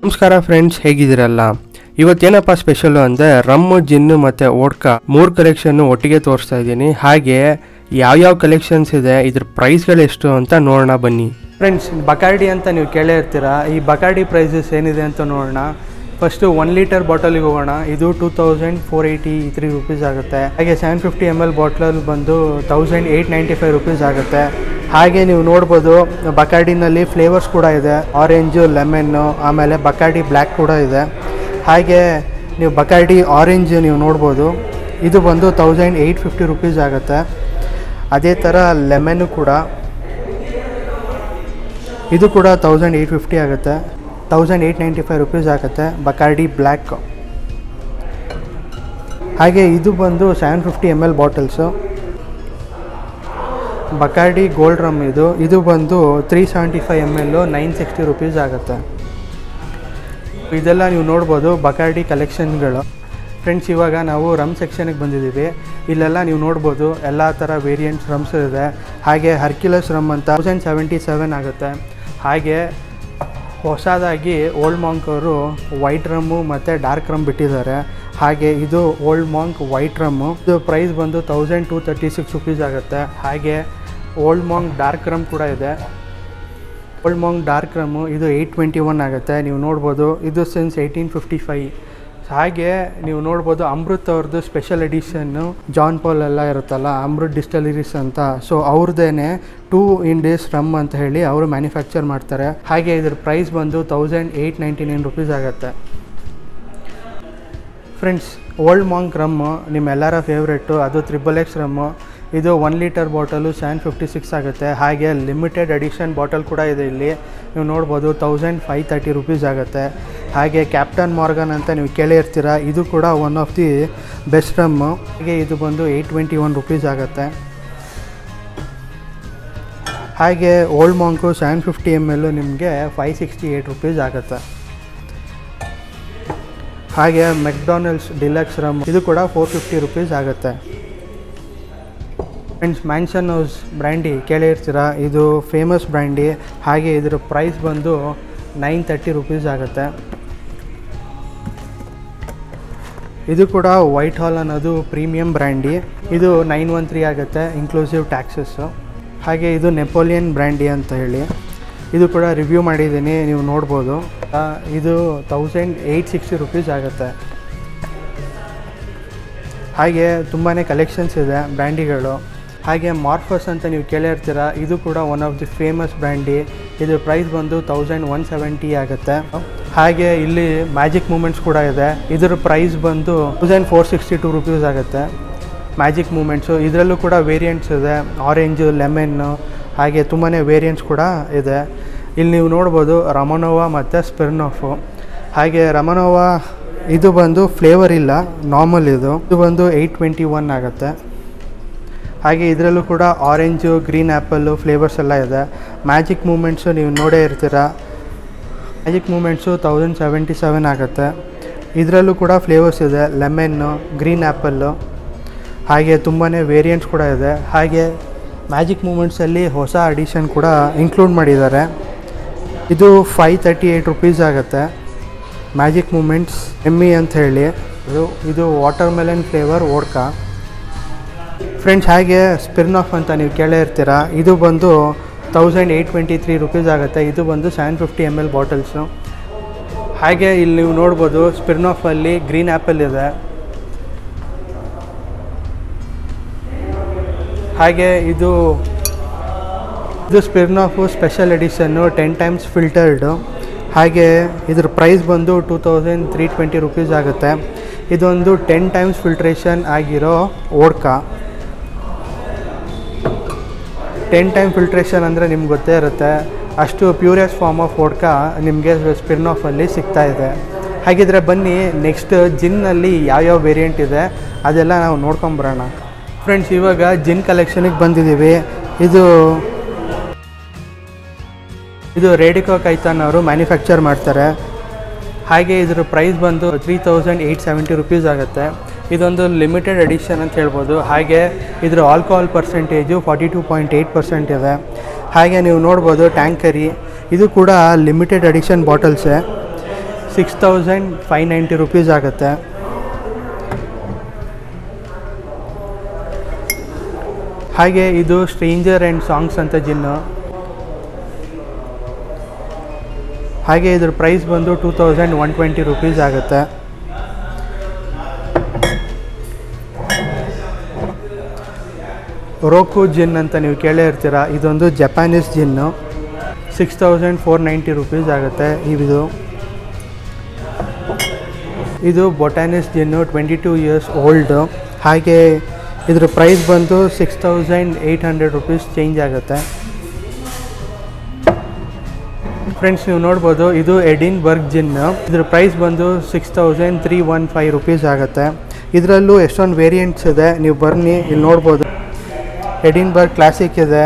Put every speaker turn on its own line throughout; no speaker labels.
ನಮಸ್ಕಾರ ಫ್ರೆಂಡ್ಸ್ ಹೇಗಿದ್ದೀರಲ್ಲ ಇವತ್ತೇನಪ್ಪ ಸ್ಪೆಷಲು ಅಂದರೆ ರಮ್ಮು ಜಿನ್ನು ಮತ್ತು ಓಡ್ಕಾ ಮೂರು ಕಲೆಕ್ಷನ್ನು ಒಟ್ಟಿಗೆ ತೋರಿಸ್ತಾ ಇದ್ದೀನಿ ಹಾಗೆ ಯಾವ್ಯಾವ ಕಲೆಕ್ಷನ್ಸ್ ಇದೆ ಇದ್ರ ಪ್ರೈಸ್ಗಳು ಎಷ್ಟು ಅಂತ ನೋಡೋಣ ಬನ್ನಿ ಫ್ರೆಂಡ್ಸ್ ಬಕಾರ್ಡಿ ಅಂತ ನೀವು ಕೇಳೇ ಇರ್ತೀರ ಈ ಬಕಾರ್ಡಿ ಪ್ರೈಸಸ್ ಏನಿದೆ ಅಂತ ನೋಡೋಣ ಫಸ್ಟು ಒನ್ ಲೀಟರ್ ಬಾಟಲಿಗೆ ಹೋಗೋಣ ಇದು two thousand four eighty three rupees ಆಗುತ್ತೆ ಹಾಗೆ ಸೆವೆನ್ ಫಿಫ್ಟಿ ಎಮ್ ಎಲ್ ಬಾಟ್ಲಲ್ಲಿ ಬಂದು thousand eight ninety five rupees ಆಗುತ್ತೆ ಹಾಗೆ ನೀವು ನೋಡ್ಬೋದು ಬಕಾರ್ಡಿನಲ್ಲಿ ಫ್ಲೇವರ್ಸ್ ಕೂಡ ಇದೆ ಆರೆಂಜು ಲೆಮನ್ನು ಆಮೇಲೆ ಬಕಾರ್ಡಿ ಬ್ಲ್ಯಾಕ್ ಕೂಡ ಇದೆ ಹಾಗೆ ನೀವು ಬಕಾರ್ಡಿ ಆರೆಂಜ್ ನೀವು ನೋಡ್ಬೋದು ಇದು ಬಂದು ತೌಸಂಡ್ ಏಯ್ಟ್ ಫಿಫ್ಟಿ ರುಪೀಸ್ ಆಗುತ್ತೆ ಅದೇ ಥರ ಲೆಮನ್ನು ಕೂಡ ಇದು ಕೂಡ ತೌಸಂಡ್ ಏಯ್ಟ್ ಫಿಫ್ಟಿ ಆಗುತ್ತೆ thousand eight ninety five rupees ಆಗುತ್ತೆ ಬಕಾರ್ಡಿ ಬ್ಲ್ಯಾಕ್ ಹಾಗೆ ಇದು ಬಂದು seven fifty M L bottles Bacardi gold rum ಇದು ಇದು ಬಂದು three seventy five M L nine sixty rupees ಆಗುತ್ತೆ ಇದೆಲ್ಲ ನೀವು ನೋಡ್ಬೋದು ಬಕಾರ್ಡಿ ಕಲೆಕ್ಷನ್ಗಳು ಫ್ರೆಂಡ್ಸ್ ಇವಾಗ ನಾವು ರಮ್ ಸೆಕ್ಷನ್ಗೆ ಬಂದಿದ್ದೀವಿ ಇಲ್ಲೆಲ್ಲ ನೀವು ನೋಡ್ಬೋದು ಎಲ್ಲ ಥರ ವೇರಿಯಂಟ್ಸ್ ರಮ್ಸ್ ಇದೆ ಹಾಗೆ ಹರ್ಕ್ಯುಲಸ್ ರಮ್ ಅಂತ ತೌಸಂಡ್ ಸೆವೆಂಟಿ ಸೆವೆನ್ ಆಗುತ್ತೆ ಹಾಗೆ ಹೊಸದಾಗಿ ಓಲ್ಡ್ ಮಾಂಕ್ ಅವರು ವೈಟ್ ರಮ್ಮು ಮತ್ತು ಡಾರ್ಕ್ ರಮ್ ಬಿಟ್ಟಿದ್ದಾರೆ ಹಾಗೆ ಇದು ಓಲ್ಡ್ ಮಾಂಕ್ ವೈಟ್ ರಮ್ಮು ಇದು ಪ್ರೈಸ್ ಬಂದು thousand two thirty six rupees ಆಗುತ್ತೆ ಹಾಗೆ ಓಲ್ಡ್ ಮಾಂಕ್ ಡಾರ್ಕ್ ರಮ್ ಕೂಡ ಇದೆ ಓಲ್ಡ್ ಮಾಂಕ್ ಡಾರ್ಕ್ ರಮ್ಮು ಇದು ಏಯ್ಟ್ ಟ್ವೆಂಟಿ ಒನ್ ಆಗುತ್ತೆ ನೀವು ನೋಡ್ಬೋದು ಇದು ಸಿನ್ಸ್ ಏಯ್ಟೀನ್ ಫಿಫ್ಟಿ ಫೈ ಹಾಗೆ ನೀವು ನೋಡ್ಬೋದು ಅಮೃತ್ ಅವ್ರದ್ದು ಸ್ಪೆಷಲ್ ಎಡಿಷನ್ನು ಜಾನ್ ಪಾಲ್ ಎಲ್ಲ ಇರುತ್ತಲ್ಲ ಅಮೃತ್ ಡಿಸ್ಟಲರೀಸ್ ಅಂತ ಸೊ ಅವ್ರದ್ದೇನೆ ಟೂ ಇನ್ ಡೇಸ್ ರಮ್ ಅಂತ ಹೇಳಿ ಅವರು ಮ್ಯಾನುಫ್ಯಾಕ್ಚರ್ ಮಾಡ್ತಾರೆ ಹಾಗೆ ಇದ್ರ ಪ್ರೈಸ್ ಬಂದು thousand eight ninety nine rupees ಆಗುತ್ತೆ ಫ್ರೆಂಡ್ಸ್ ಓಲ್ಡ್ ಮಾಂಕ್ ರಮ್ಮು ನಿಮ್ಮೆಲ್ಲರ ಫೇವ್ರೆಟ್ಟು ಅದು ತ್ರಿಬಲ್ ಎಕ್ಸ್ ರಮ್ಮು ಇದು one litre bottle seven fifty six ಆಗುತ್ತೆ ಹಾಗೆ ಲಿಮಿಟೆಡ್ ಎಡಿಷನ್ ಬಾಟಲ್ ಕೂಡ ಇದೆ ಇಲ್ಲಿ ನೀವು ನೋಡ್ಬೋದು ತೌಸಂಡ್ ಫೈವ್ ತರ್ಟಿ ರುಪೀಸ್ ಆಗುತ್ತೆ ಹಾಗೆ ಕ್ಯಾಪ್ಟನ್ ಮಾರ್ಗನ್ ಅಂತ ನೀವು ಕೇಳೇ ಇರ್ತೀರ ಇದು ಕೂಡ one of the best rum ಹಾಗೆ ಇದು ಬಂದು ಏಯ್ಟ್ ಟ್ವೆಂಟಿ ಒನ್ ರುಪೀಸ್ ಆಗುತ್ತೆ ಹಾಗೆ Old Monk seven fifty M L ನಿಮಗೆ ಫೈವ್ ಸಿಕ್ಸ್ಟಿ ಏಯ್ಟ್ ರುಪೀಸ್ ಆಗುತ್ತೆ ಹಾಗೆ ಮೆಕ್ಡೊನಲ್ಡ್ಸ್ ಡಿಲಕ್ಸ್ ರಮ್ ಇದು ಕೂಡ ಫೋರ್ ಫಿಫ್ಟಿ ರುಪೀಸ್ ಆಗುತ್ತೆ ಫ್ರೆಂಡ್ಸ್ ಮ್ಯಾನ್ಷನ್ ಹೌಸ್ ಬ್ರ್ಯಾಂಡಿ ಕೇಳಿರ್ತೀರ ಇದು ಫೇಮಸ್ ಬ್ರ್ಯಾಂಡಿ ಹಾಗೆ ಇದರ ಪ್ರೈಸ್ ಬಂದು ನೈನ್ ತರ್ಟಿ ರುಪೀಸ್ ಆಗುತ್ತೆ ಇದು ಕೂಡ ವೈಟ್ ಹಾಲ್ ಅನ್ನೋದು ಪ್ರೀಮಿಯಂ ಬ್ರ್ಯಾಂಡಿ ಇದು ನೈನ್ ಒನ್ ತ್ರೀ ಆಗುತ್ತೆ ಇನ್ಕ್ಲೂಸಿವ್ ಟ್ಯಾಕ್ಸಸ್ಸು ಹಾಗೆ ಇದು ನೆಪೋಲಿಯನ್ ಬ್ರ್ಯಾಂಡಿ ಅಂತ ಹೇಳಿ ಇದು ಕೂಡ ರಿವ್ಯೂ ಮಾಡಿದ್ದೀನಿ ನೀವು ನೋಡ್ಬೋದು ಆ, ಇದು ತೌಸಂಡ್ ಏಯ್ಟ್ ಸಿಕ್ಸ್ಟಿ ರುಪೀಸ್ ಆಗುತ್ತೆ ಹಾಗೆ ತುಂಬಾ ಕಲೆಕ್ಷನ್ಸ್ ಇದೆ ಬ್ರ್ಯಾಂಡಿಗಳು ಹಾಗೆ ಮಾರ್ಫಸ್ ಅಂತ ನೀವು ಕೇಳೇ ಇರ್ತೀರ ಇದು ಕೂಡ one of the famous brandy ಇದು ಪ್ರೈಸ್ ಬಂದು ತೌಸಂಡ್ ಒನ್ ಸೆವೆಂಟಿ ಆಗುತ್ತೆ ಹಾಗೆ ಇಲ್ಲಿ ಮ್ಯಾಜಿಕ್ ಮೂಮೆಂಟ್ಸ್ ಕೂಡ ಇದೆ ಇದರ ಪ್ರೈಸ್ ಬಂದು thousand four sixty two rupees ಆಗುತ್ತೆ ಮ್ಯಾಜಿಕ್ ಮೂಮೆಂಟ್ಸು ಇದರಲ್ಲೂ ಕೂಡ ವೇರಿಯಂಟ್ಸ್ ಇದೆ ಆರೆಂಜು ಲೆಮನ್ನು ಹಾಗೆ ತುಂಬಾ ವೇರಿಯಂಟ್ಸ್ ಕೂಡ ಇದೆ ಇಲ್ಲಿ ನೀವು ನೋಡ್ಬೋದು ರಮನೋವಾ ಮತ್ತು ಸ್ಪಿರ್ನೋಫು ಹಾಗೆ ರಮನೋವಾ ಇದು ಬಂದು ಫ್ಲೇವರ್ ಇಲ್ಲ ನಾರ್ಮಲ್ ಇದು ಇದು ಬಂದು ಏಯ್ಟ್ ಟ್ವೆಂಟಿ ಒನ್ ಆಗುತ್ತೆ ಹಾಗೆ ಇದರಲ್ಲೂ ಕೂಡ ಆರೆಂಜು ಗ್ರೀನ್ ಆ್ಯಪಲ್ಲು ಫ್ಲೇವರ್ಸ್ ಎಲ್ಲ ಇದೆ ಮ್ಯಾಜಿಕ್ ಮೂಮೆಂಟ್ಸು ನೀವು ನೋಡೇ ಇರ್ತೀರ magic moments thousand seventy seven ಆಗುತ್ತೆ ಇದರಲ್ಲೂ ಕೂಡ ಫ್ಲೇವರ್ಸ್ ಇದೆ ಲೆಮನ್ನು ಗ್ರೀನ್ ಆ್ಯಪಲ್ಲು ಹಾಗೆ ತುಂಬಾ ವೇರಿಯಂಟ್ಸ್ ಕೂಡ ಇದೆ ಹಾಗೆ ಮ್ಯಾಜಿಕ್ ಮೂಮೆಂಟ್ಸಲ್ಲಿ ಹೊಸ ಅಡಿಷನ್ ಕೂಡ ಇನ್ಕ್ಲೂಡ್ ಮಾಡಿದ್ದಾರೆ ಇದು ಫೈವ್ ತರ್ಟಿ ಏಯ್ಟ್ ರುಪೀಸ್ ಆಗುತ್ತೆ ಮ್ಯಾಜಿಕ್ ಮೂಮೆಂಟ್ಸ್ ಎಮ್ಮಿ ಅಂತ ಹೇಳಿ ಇದು ಇದು watermelon flavour vodka friends ಹಾಗೆ ಸ್ಪಿರ್ನಾಫ್ ಅಂತ ನೀವು ಕೇಳೇ ಇರ್ತೀರ ಇದು ಬಂದು thousand eight twenty three rupees ಆಗುತ್ತೆ ಇದು ಬಂದು seven fifty M L bottles ಹಾಗೆ ಇಲ್ಲಿ ನೀವು ನೋಡ್ಬೋದು ಸ್ಪಿರ್ನಾಫಲ್ಲಿ ಗ್ರೀನ್ ಆ್ಯಪಲ್ ಇದೆ ಹಾಗೆ ಇದು ಇದು Smirnoff special edition ten times filtered ಹಾಗೆ ಇದ್ರ ಪ್ರೈಸ್ ಬಂದು two thousand three twenty rupees ಆಗುತ್ತೆ ಇದೊಂದು ಟೆನ್ ಟೈಮ್ಸ್ ಫಿಲ್ಟ್ರೇಷನ್ ಆಗಿರೋ ಓಡ್ಕಾ ಟೆನ್ ಟೈಮ್ ಫಿಲ್ಟ್ರೇಷನ್ ಅಂದರೆ ನಿಮ್ಗೆ ಗೊತ್ತೇ ಇರುತ್ತೆ ಅಷ್ಟು ಪ್ಯೂರೆಸ್ಟ್ ಫಾರ್ಮ್ ಆಫ್ ಓಡ್ಕಾ ನಿಮಗೆ ಸ್ಪಿರ್ನಾಫಲ್ಲಿ ಸಿಗ್ತಾ ಇದೆ ಹಾಗಿದ್ರೆ ಬನ್ನಿ ನೆಕ್ಸ್ಟ್ ಜಿನ್ನಲ್ಲಿ ಯಾವ್ಯಾವ ವೇರಿಯಂಟ್ ಇದೆ ಅದೆಲ್ಲ ನಾವು ನೋಡ್ಕೊಂಬರೋಣ ಫ್ರೆಂಡ್ಸ್ ಇವಾಗ ಜಿನ್ ಕಲೆಕ್ಷನಿಗೆ ಬಂದಿದ್ದೀವಿ ಇದು ಇದು ರೇಡಿಕೋ ಕೈತಾನ್ ಅವರು ಮ್ಯಾನುಫ್ಯಾಕ್ಚರ್ ಮಾಡ್ತಾರೆ ಹಾಗೆ ಇದ್ರ ಪ್ರೈಸ್ ಬಂದು three thousand eight seventy rupees ಆಗುತ್ತೆ ಇದೊಂದು ಲಿಮಿಟೆಡ್ ಎಡಿಷನ್ ಅಂತ ಹೇಳ್ಬೋದು ಹಾಗೆ ಇದ್ರ alcohol percentage forty two point eight percent ಇದೆ ಹಾಗೆ ನೀವು ನೋಡ್ಬೋದು ಟ್ಯಾಂಕರಿ ಇದು ಕೂಡ ಲಿಮಿಟೆಡ್ ಎಡಿಷನ್ ಬಾಟಲ್ಸೇ six thousand five ninety rupees ಆಗುತ್ತೆ ಹಾಗೆ ಇದು ಸ್ಟ್ರೇಂಜರ್ ಆ್ಯಂಡ್ ಸಾಂಗ್ಸ್ ಅಂತ ಜಿನ್ನು ಹಾಗೆ ಇದ್ರ ಪ್ರೈಸ್ ಬಂದು two thousand one twenty rupees ಆಗುತ್ತೆ ರೋಕು ಜಿನ್ ಅಂತ ನೀವು ಕೇಳೇ ಇರ್ತೀರ ಇದೊಂದು Japanese gin six thousand four ninety rupees ಆಗುತ್ತೆ ಇದು ಇದು Botanist gin twenty two years old ಹಾಗೆ ಇದ್ರ ಪ್ರೈಸ್ ಬಂದು six thousand eight hundred rupees change ಆಗುತ್ತೆ ಫ್ರೆಂಡ್ಸ್ ನೀವು ನೋಡ್ಬೋದು ಇದು ಎಡಿನ್ ಬರ್ಗ್ ಜಿನ್ ಇದ್ರ ಪ್ರೈಸ್ ಬಂದು six thousand three one five rupees ಆಗುತ್ತೆ ಇದರಲ್ಲೂ ಎಷ್ಟೊಂದು ವೇರಿಯಂಟ್ಸ್ ಇದೆ ನೀವು ಬನ್ನಿ ಇಲ್ಲಿ ನೋಡ್ಬೋದು ಎಡಿನ್ ಬರ್ಗ್ ಕ್ಲಾಸಿಕ್ ಇದೆ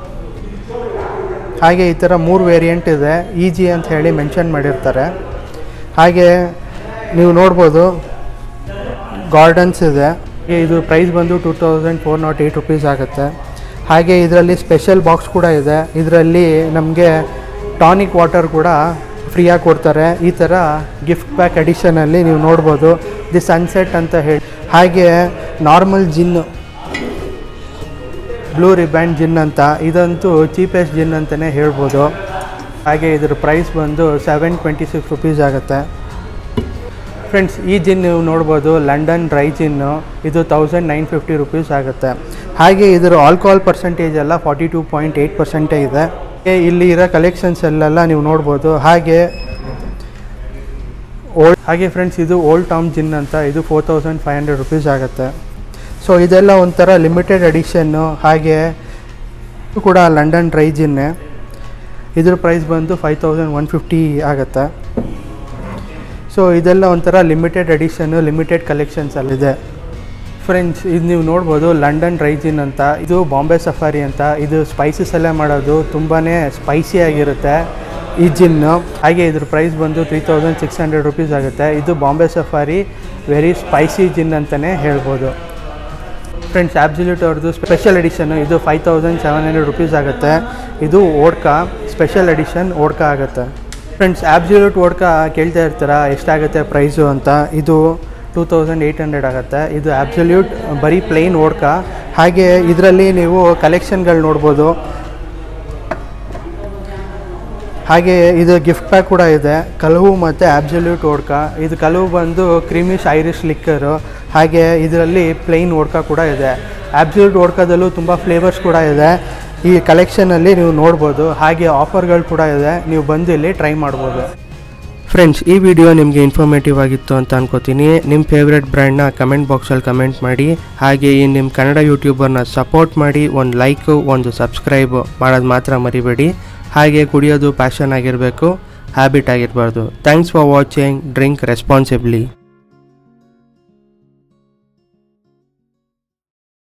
ಹಾಗೆ ಈ ಥರ ಮೂರು ವೇರಿಯಂಟ್ ಇದೆ ಇ ಜಿ ಅಂತ ಹೇಳಿ ಮೆನ್ಷನ್ ಮಾಡಿರ್ತಾರೆ ಹಾಗೆ ನೀವು ನೋಡ್ಬೋದು ಗಾರ್ಡನ್ಸ್ ಇದೆ ಹಾಗೆ ಇದು ಪ್ರೈಸ್ ಬಂದು two thousand four nought eight rupees ಆಗುತ್ತೆ ಹಾಗೆ ಇದರಲ್ಲಿ ಸ್ಪೆಷಲ್ ಬಾಕ್ಸ್ ಕೂಡ ಇದೆ ಇದರಲ್ಲಿ ನಮಗೆ ಟಾನಿಕ್ ವಾಟರ್ ಕೂಡ ಫ್ರೀಯಾಗಿ ಕೊಡ್ತಾರೆ ಈ ಥರ ಗಿಫ್ಟ್ ಪ್ಯಾಕ್ ಎಡಿಷನಲ್ಲಿ ನೀವು ನೋಡ್ಬೋದು ದಿ ಸನ್ಸೆಟ್ ಅಂತ ಹೇಳಿ ಹಾಗೆ ನಾರ್ಮಲ್ ಜಿನ್ ಬ್ಲೂ ರಿಬ್ಯಾಂಡ್ ಜಿನ್ ಅಂತ ಇದಂತೂ ಚೀಪೆಸ್ಟ್ ಜಿನ್ ಅಂತಲೇ ಹೇಳ್ಬೋದು ಹಾಗೆ ಇದ್ರ ಪ್ರೈಸ್ ಬಂದು ಸೆವೆನ್ ಟ್ವೆಂಟಿ ಸಿಕ್ಸ್ ರುಪೀಸ್ ಆಗುತ್ತೆ ಫ್ರೆಂಡ್ಸ್ ಈ ಜಿನ್ ನೀವು ನೋಡ್ಬೋದು ಲಂಡನ್ ಡ್ರೈ ಜಿನ್ನು ಇದು ತೌಸಂಡ್ ನೈನ್ ಫಿಫ್ಟಿ ರುಪೀಸ್ ಆಗುತ್ತೆ ಹಾಗೆ ಇದರ ಆಲ್ಕೋಹಾಲ್ ಪರ್ಸೆಂಟೇಜ್ ಎಲ್ಲ ಫಾರ್ಟಿ ಟೂ ಪಾಯಿಂಟ್ ಏಯ್ಟ್ ಪರ್ಸೆಂಟೇ ಇದೆ ಹಾಗೆ ಇಲ್ಲಿ ಇರೋ ಕಲೆಕ್ಷನ್ಸ್ ಅಲ್ಲೆಲ್ಲ ನೀವು ನೋಡ್ಬೋದು ಹಾಗೆ ಓಲ್ಡ್ ಹಾಗೆ ಫ್ರೆಂಡ್ಸ್ ಇದು ಓಲ್ಡ್ ಟಾಮ್ ಜಿನ್ ಅಂತ ಇದು four thousand five hundred rupees ಆಗುತ್ತೆ ಸೊ ಇದೆಲ್ಲ ಒಂಥರ ಲಿಮಿಟೆಡ್ ಎಡಿಷನ್ನು ಹಾಗೆ ಇದು ಕೂಡ ಲಂಡನ್ ಡ್ರೈ ಜಿನ್ನೇ ಇದ್ರ ಪ್ರೈಸ್ ಬಂದು ಫೈವ್ ತೌಸಂಡ್ ಒನ್ ಫಿಫ್ಟಿ ಆಗುತ್ತೆ ಸೊ ಇದೆಲ್ಲ ಒಂಥರ ಲಿಮಿಟೆಡ್ ಎಡಿಷನ್ನು ಲಿಮಿಟೆಡ್ ಕಲೆಕ್ಷನ್ಸ್ ಅಲ್ಲಿದೆ ಫ್ರೆಂಡ್ಸ್ ಇದು ನೀವು ನೋಡ್ಬೋದು ಲಂಡನ್ ಡ್ರೈ ಜಿನ್ ಅಂತ ಇದು ಬಾಂಬೆ ಸಫಾರಿ ಅಂತ ಇದು ಸ್ಪೈಸಸ್ ಎಲ್ಲ ಮಾಡೋದು ತುಂಬಾ ಸ್ಪೈಸಿ ಆಗಿರುತ್ತೆ ಈ ಜಿನ್ನು ಹಾಗೆ ಇದ್ರ ಪ್ರೈಸ್ ಬಂದು three thousand six hundred rupees ಆಗುತ್ತೆ ಇದು Bombay Sapphire very spicy gin ಅಂತಲೇ ಹೇಳ್ಬೋದು ಫ್ರೆಂಡ್ಸ್ ಆಬ್ಸಲ್ಯೂಟ್ ಅವ್ರದ್ದು ಸ್ಪೆಷಲ್ ಎಡಿಷನ್ನು ಇದು five thousand seven hundred rupees ಆಗುತ್ತೆ ಇದು ಓಡ್ಕಾ ಸ್ಪೆಷಲ್ ಎಡಿಷನ್ ಓಡ್ಕಾ ಆಗುತ್ತೆ ಫ್ರೆಂಡ್ಸ್ ಆಬ್ಸಲ್ಯೂಟ್ ಓಡ್ಕಾ ಕೇಳ್ತಾ ಇರ್ತೀರ ಎಷ್ಟಾಗುತ್ತೆ ಪ್ರೈಸು ಅಂತ ಇದು ಟೂ ತೌಸಂಡ್ ಏಯ್ಟ್ ಹಂಡ್ರೆಡ್ ಆಗುತ್ತೆ ಇದು ಆಬ್ಸಲ್ಯೂಟ್ ಬರೀ ಪ್ಲೇನ್ ಓಡ್ಕಾ ಹಾಗೆ ಇದರಲ್ಲಿ ನೀವು ಕಲೆಕ್ಷನ್ಗಳು ನೋಡ್ಬೋದು ಹಾಗೆ ಇದು ಗಿಫ್ಟ್ ಪ್ಯಾಕ್ ಕೂಡ ಇದೆ ಕಲವು ಮತ್ತು ಆಬ್ಸಲ್ಯೂಟ್ ಓಡ್ಕಾ ಇದು ಕಲವು ಬಂದು ಕ್ರೀಮಿಶ್ ಐರಿಶ್ ಲಿಕ್ಕರು ಹಾಗೆ ಇದರಲ್ಲಿ ಪ್ಲೈನ್ ಓಡ್ಕಾ ಕೂಡ ಇದೆ ಆಬ್ಸಲ್ಯೂಟ್ ಓಡ್ಕಾದಲ್ಲೂ ತುಂಬ ಫ್ಲೇವರ್ಸ್ ಕೂಡ ಇದೆ ಈ ಕಲೆಕ್ಷನಲ್ಲಿ ನೀವು ನೋಡ್ಬೋದು ಹಾಗೆ ಆಫರ್ಗಳು ಕೂಡ ಇದೆ ನೀವು ಬಂದು ಇಲ್ಲಿ ಟ್ರೈ ಮಾಡ್ಬೋದು ಫ್ರೆಂಡ್ಸ್ ಈ ವಿಡಿಯೋ ನಿಮಗೆ ಇನ್ಫಾರ್ಮೇಟಿವ್ ಆಗಿತ್ತು ಅಂತ ಅನ್ಕೋತೀನಿ ನಿಮ್ಮ ಫೇವ್ರೆಟ್ ಬ್ರ್ಯಾಂಡ್ನ ಕಮೆಂಟ್ ಬಾಕ್ಸಲ್ಲಿ ಕಮೆಂಟ್ ಮಾಡಿ ಹಾಗೆ ಈ ನಿಮ್ಮ ಕನ್ನಡ ಯೂಟ್ಯೂಬರ್ನ ಸಪೋರ್ಟ್ ಮಾಡಿ ಒಂದು ಲೈಕು ಒಂದು ಸಬ್ಸ್ಕ್ರೈಬ್ ಮಾಡೋದು ಮಾತ್ರ ಮರಿಬೇಡಿ ಹಾಗೆ ಕುಡಿಯೋದು ಪ್ಯಾಷನ್ ಆಗಿರಬೇಕು ಹ್ಯಾಬಿಟ್ ಆಗಿರಬಾರ್ದು thanks for watching drink responsibly